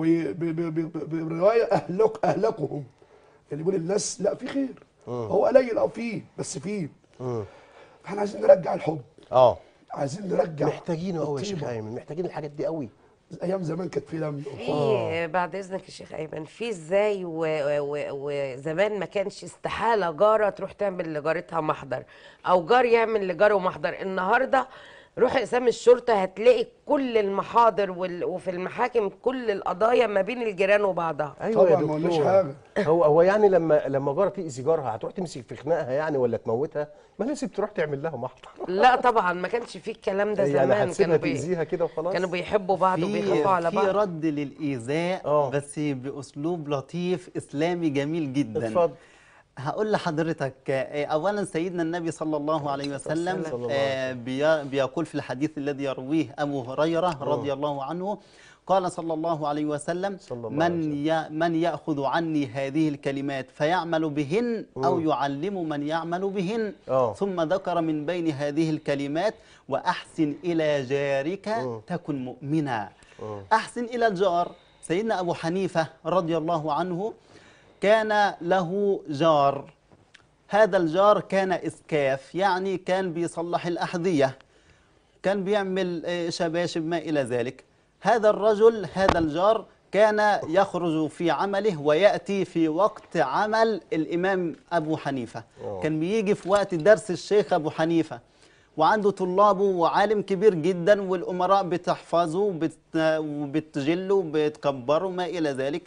وبروايه اهلك اهلكهم اللي يقول الناس لا في خير هو قليل اه فيه بس فيه مم. فاحنا عايزين نرجع الحب اه عايزين نرجع محتاجينه قوي يا شيخ الطيبة. ايمن محتاجين الحاجات دي قوي ايام زمان كانت في لم في بعد اذنك يا شيخ ايمن في ازاي و- و- وزمان ما كانش استحاله جاره تروح تعمل لجارتها محضر او جار يعمل لجاره محضر النهارده روح اقسام الشرطه هتلاقي كل المحاضر وال... وفي المحاكم كل القضايا ما بين الجيران وبعضها ايوه يا طبعاً ما قلناش دكتور حاجة. هو هو يعني لما لما جارك تاذي جارها هتروح تمسك في خناقها يعني ولا تموتها ما لازم تروح تعمل لها محضر لا طبعا ما كانش فيه الكلام ده يعني زمان هتسيبها كانوا بي... تاذيها كده وخلاص كانوا بيحبوا بعض في وبيخافوا على في بعض رد للايذاء آه. بس باسلوب لطيف اسلامي جميل جدا اتفضل هقول لحضرتك آه، اولا سيدنا النبي صلى الله عليه وسلم صلى الله آه، بي- بيقول في الحديث الذي يرويه ابو هريره رضي الله عنه قال صلى الله عليه وسلم صلى الله عليه من ي- من ياخذ عني هذه الكلمات فيعمل بهن او يعلم من يعمل بهن آه. ثم ذكر من بين هذه الكلمات واحسن الى جارك تكن مؤمنا احسن الى الجار سيدنا ابو حنيفه رضي الله عنه كان له جار هذا الجار كان اسكاف يعني كان بيصلح الاحذيه كان بيعمل آه، شباشب ما الى ذلك هذا الرجل هذا الجار كان يخرج في عمله وياتي في وقت عمل الامام ابو حنيفه كان بيجي في وقت درس الشيخ ابو حنيفه وعنده طلابه وعالم كبير جدا والامراء بتحفظه وبت- وبتجله وبتكبره ما الى ذلك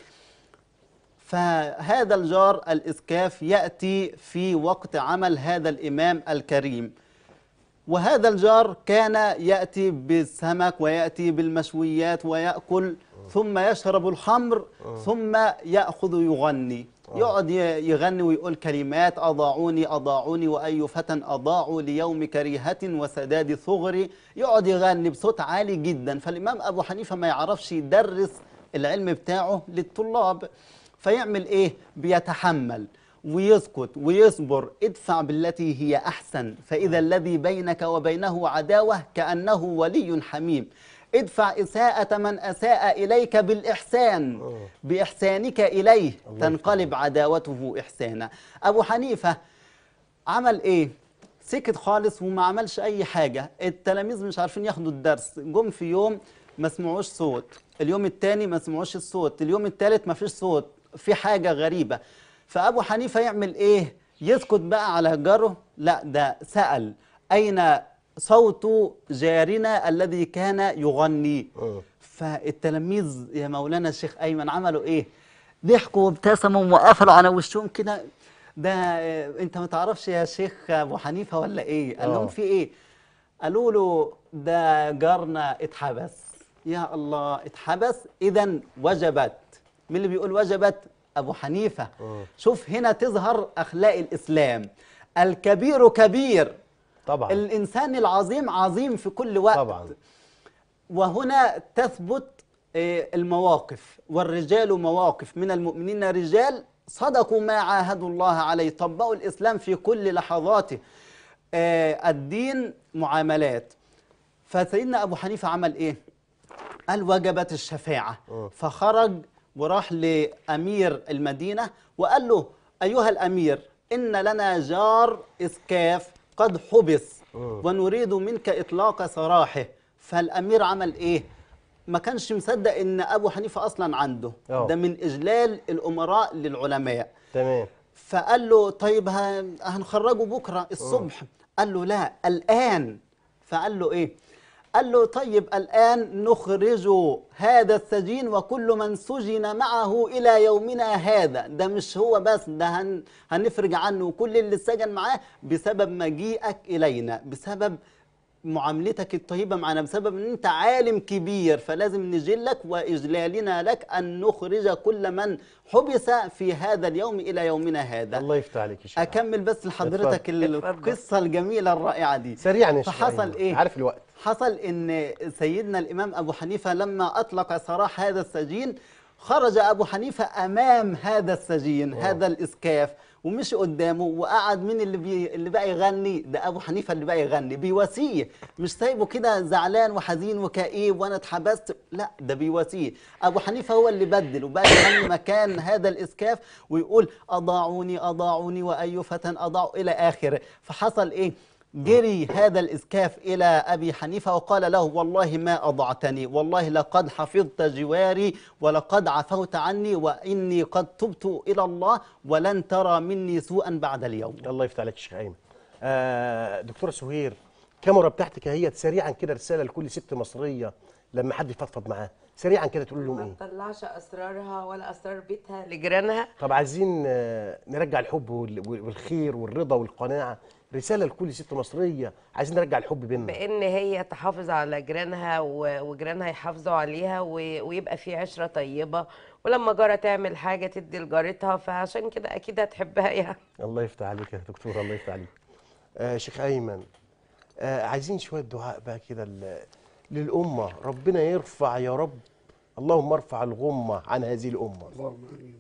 فهذا الجار الإسكاف يأتي في وقت عمل هذا الإمام الكريم وهذا الجار كان يأتي بالسمك ويأتي بالمشويات ويأكل ثم يشرب الخمر ثم يأخذ يغني يقعد ي- يغني ويقول كلمات أضاعوني أضاعوني وأي فتى أضاعوا ليوم كريهة وسداد ثغري يقعد يغني بصوت عالي جدا فالإمام أبو حنيفة ما يعرفش يدرس العلم بتاعه للطلاب فيعمل ايه بيتحمل ويسكت ويصبر ادفع بالتي هي احسن فاذا الذي بينك وبينه عداوه كانه ولي حميم ادفع اساءه من اساء اليك بالاحسان باحسانك اليه تنقلب عداوته احسانا ابو حنيفه عمل ايه سكت خالص وما عملش اي حاجه التلاميذ مش عارفين ياخدوا الدرس جم في يوم ما سمعوش صوت اليوم الثاني ما سمعوش الصوت اليوم الثالث ما فيش صوت في حاجه غريبه فابو حنيفه يعمل ايه يسكت بقى على جاره لا ده سال اين صوت جارنا الذي كان يغني فالتلاميذ يا مولانا الشيخ ايمن عملوا ايه ضحكوا وابتسموا وقفلوا على وشهم كده ده آه، انت ما تعرفش يا شيخ ابو حنيفه ولا ايه قال لهم آه. في ايه قالوا له ده جارنا اتحبس يا الله اتحبس اذا وجبت مين اللي بيقول وجبت ابو حنيفه شوف هنا تظهر اخلاق الاسلام الكبير كبير طبعا الانسان العظيم عظيم في كل وقت طبعا وهنا تثبت آه، المواقف والرجال مواقف من المؤمنين رجال صدقوا ما عاهدوا الله عليه طبقوا الإسلام في كل لحظاته آه، الدين معاملات فسيدنا أبو حنيفة عمل إيه؟ قال وجبت الشفاعة فخرج وراح لأمير المدينة وقال له أيها الأمير إن لنا جار إسكاف قد حبس ونريد منك إطلاق سراحه فالأمير عمل إيه؟ ما كانش مصدق إن أبو حنيفة أصلا عنده آه. ده من إجلال الأمراء للعلماء تمام فقال له طيب هن- هنخرجه بكره الصبح قال له لا الان فقال له ايه قال له طيب الان نخرج هذا السجين وكل من سجن معه الى يومنا هذا ده مش هو بس ده هن هنفرج عنه كل اللي سجن معاه بسبب مجيئك الينا بسبب معاملتك الطيبة معنا بسبب ان انت عالم كبير فلازم نجلك واجلالنا لك ان نخرج كل من حبس في هذا اليوم الى يومنا هذا الله يفتح عليك يا شيخ اكمل بس لحضرتك اتفضل. القصة الجميلة الرائعة دي سريعا يا شيخ فحصل أيمن. ايه عارف الوقت حصل ان سيدنا الامام ابو حنيفه لما اطلق سراح هذا السجين خرج ابو حنيفه امام هذا السجين هذا الاسكاف ومشي قدامه وقعد مين اللي بي اللي بقى يغني ده ابو حنيفه اللي بقى يغني بيواسيه مش سايبه كده زعلان وحزين وكئيب وانا اتحبست لا ده بيواسيه ابو حنيفه هو اللي بدل وبقى يغني مكان هذا الاسكاف ويقول اضاعوني اضاعوني واي فتى اضاعوا الى اخره فحصل ايه جري هذا الإسكاف إلى أبي حنيفة وقال له والله ما أضعتني والله لقد حفظت جواري ولقد عفوت عني وإني قد تبت إلى الله ولن ترى مني سوءا بعد اليوم الله يفتح عليك يا شيخ ايمن آه دكتوره سهير الكاميرا بتاعتك اهيت سريعا كده رساله لكل ست مصريه لما حد يفضفض معاها سريعا كده تقول لهم ما ايه تطلعش اسرارها ولا اسرار بيتها لجيرانها طب عايزين آه، نرجع الحب وال- والخير والرضا والقناعه رساله لكل ست مصريه عايزين نرجع الحب بيننا بان هي تحافظ على جيرانها و- وجيرانها يحافظوا عليها و- ويبقى في عشره طيبه ولما جاره تعمل حاجه تدي لجارتها فعشان كده اكيد هتحبها يعني الله يفتح عليك يا دكتور الله يفتح عليك آه شيخ ايمن آه عايزين شويه دعاء بقى كده ل- للامه ربنا يرفع يا رب اللهم ارفع الغمه عن هذه الامه اللهم امين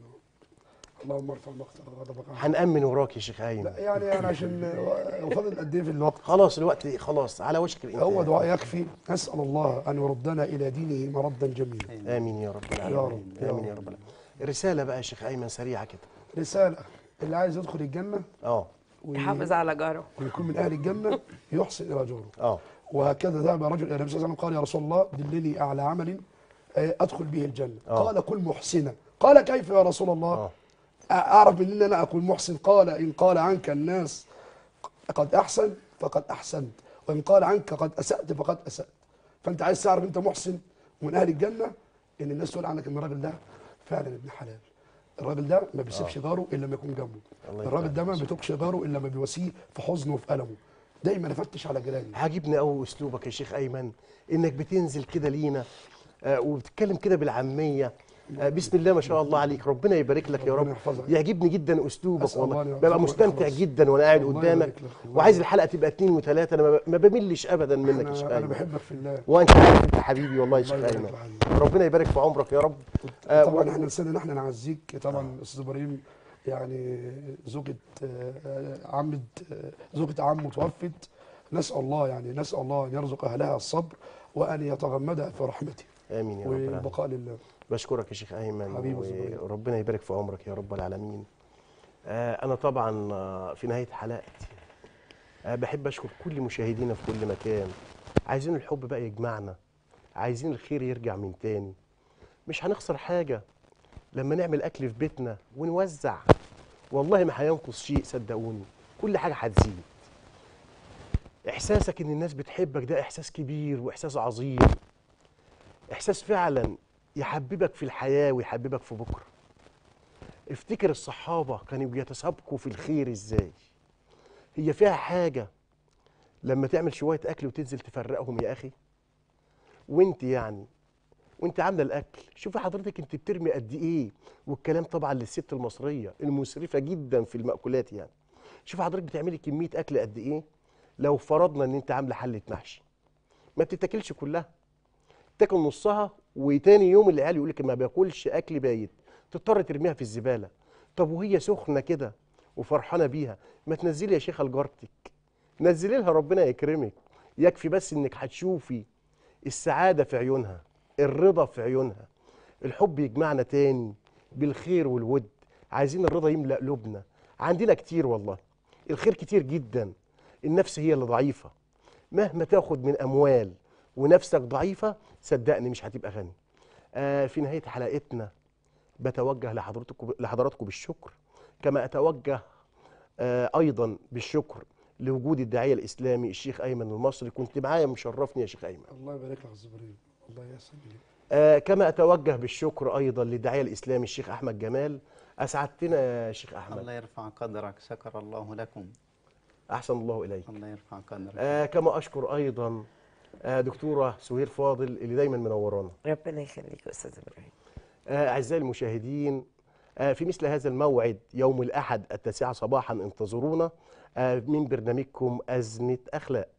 اللهم ارفع مقتا غضبك عنه هنأمن وراك يا شيخ ايمن لا يعني انا عشان وفضل قد ايه في الوقت خلاص الوقت خلاص على وشك الانتهاء هو دعاء يكفي نسال الله ان يردنا الى دينه مردا جميلا امين يا رب يا العالمين رب، يا امين يا رب. رب العالمين رساله بقى يا شيخ ايمن سريعه كده رساله اللي عايز يدخل الجنه اه وي- يحافظ على جاره ويكون من اهل الجنه يحسن الى جاره اه وهكذا ذهب رجل الى النبي صلى الله عليه وسلم قال يا رسول الله دلني على عمل آه، ادخل به الجنه آه. قال كن محسنا قال كيف يا رسول الله اه اعرف من ان انا اكون محسن قال ان قال عنك الناس قد احسن فقد احسنت وان قال عنك قد اسات فقد اسات فانت عايز تعرف انت محسن ومن اهل الجنه ان الناس تقول عنك ان الراجل ده فعلا ابن حلال الراجل ده ما بيسيبش جاره الا لما يكون جنبه الله الراجل ده ما يفتح بيتوكش جاره الا لما بيواسيه في حزنه وفي المه دايما افتش على جيراني عاجبني قوي اسلوبك يا شيخ ايمن انك بتنزل كده لينا آه، وبتتكلم كده بالعاميه آه، بسم الله ما شاء الله عليك ربنا يبارك لك يا ربنا رب يحفظك. يعجبني جدا اسلوبك أسأل الله والله أن ببقى يرزقك مستمتع الإخلاص. جدا وانا قاعد الله قدامك يبارك لك. الله وعايز يبارك الحلقه تبقى اتنين وتلاته انا ما- ما بملش ابدا منك يا شيخ انا انا ايمن بحبك في الله وانت عارف انت حبيبي والله يا الله شيخ يبارك ايمن لك يا حبيبي. ربنا يبارك في عمرك يا رب آه، طبعا و- احنا نسينا ان احنا نعزيك طبعا استاذ ابراهيم يعني زوجة آه، آه، عمد آه، زوجة عمه توفت نسأل الله يعني نسأل الله ان يرزق اهلها الصبر وان يتغمدها في رحمته امين يا رب العالمين والبقاء لله بشكرك يا شيخ ايمن حبيبي أستاذ إبراهيم. وربنا يبارك في عمرك يا رب العالمين آه، انا طبعا آه، في نهايه حلقتي آه، بحب اشكر كل مشاهدينا في كل مكان عايزين الحب بقى يجمعنا عايزين الخير يرجع من تاني مش هنخسر حاجه لما نعمل اكل في بيتنا ونوزع والله ما هينقص شيء صدقوني كل حاجه هتزيد احساسك ان الناس بتحبك ده احساس كبير واحساس عظيم احساس فعلا يحببك في الحياه ويحببك في بكره افتكر الصحابه كانوا بيتسابقوا في الخير ازاي هي فيها حاجه لما تعمل شويه اكل وتنزل تفرقهم يا اخي وانت يعني وانت عامله الاكل شوفي حضرتك انت بترمي قد ايه والكلام طبعا للست المصريه المسرفه جدا في المأكولات يعني شوفي حضرتك بتعملي كميه اكل قد ايه لو فرضنا ان انت عامله حله محشي ما بتتاكلش كلها تاكل نصها وتاني يوم العيال يقول لك ما باكلش اكل بايت تضطر ترميها في الزباله طب وهي سخنه كده وفرحانه بيها ما تنزلي يا شيخه لجارتك نزلي لها ربنا يكرمك يكفي بس انك هتشوفي السعاده في عيونها الرضا في عيونها الحب يجمعنا تاني بالخير والود عايزين الرضا يملأ قلوبنا عندنا كتير والله الخير كتير جدا النفس هي اللي ضعيفه مهما تاخد من اموال ونفسك ضعيفه صدقني مش هتبقى غني آه في نهايه حلقتنا بتوجه لحضرتكم لحضراتكم بالشكر كما اتوجه آه ايضا بالشكر لوجود الداعيه الاسلامي الشيخ ايمن المصري كنت معايا مشرفني يا شيخ ايمن الله يبارك لك يا استاذ ابراهيم الله يسلمك آه كما اتوجه بالشكر ايضا للداعيه الاسلامي الشيخ احمد جمال اسعدتنا يا شيخ احمد الله يرفع قدرك شكر الله لكم احسن الله اليك الله يرفع قدرك آه كما اشكر ايضا آه دكتوره سهير فاضل اللي دايما منورانا ربنا يخليك يا استاذ ابراهيم آه، أعزائي المشاهدين آه، في مثل هذا الموعد يوم الأحد التاسعة صباحا انتظرونا آه، من برنامجكم أزمة أخلاق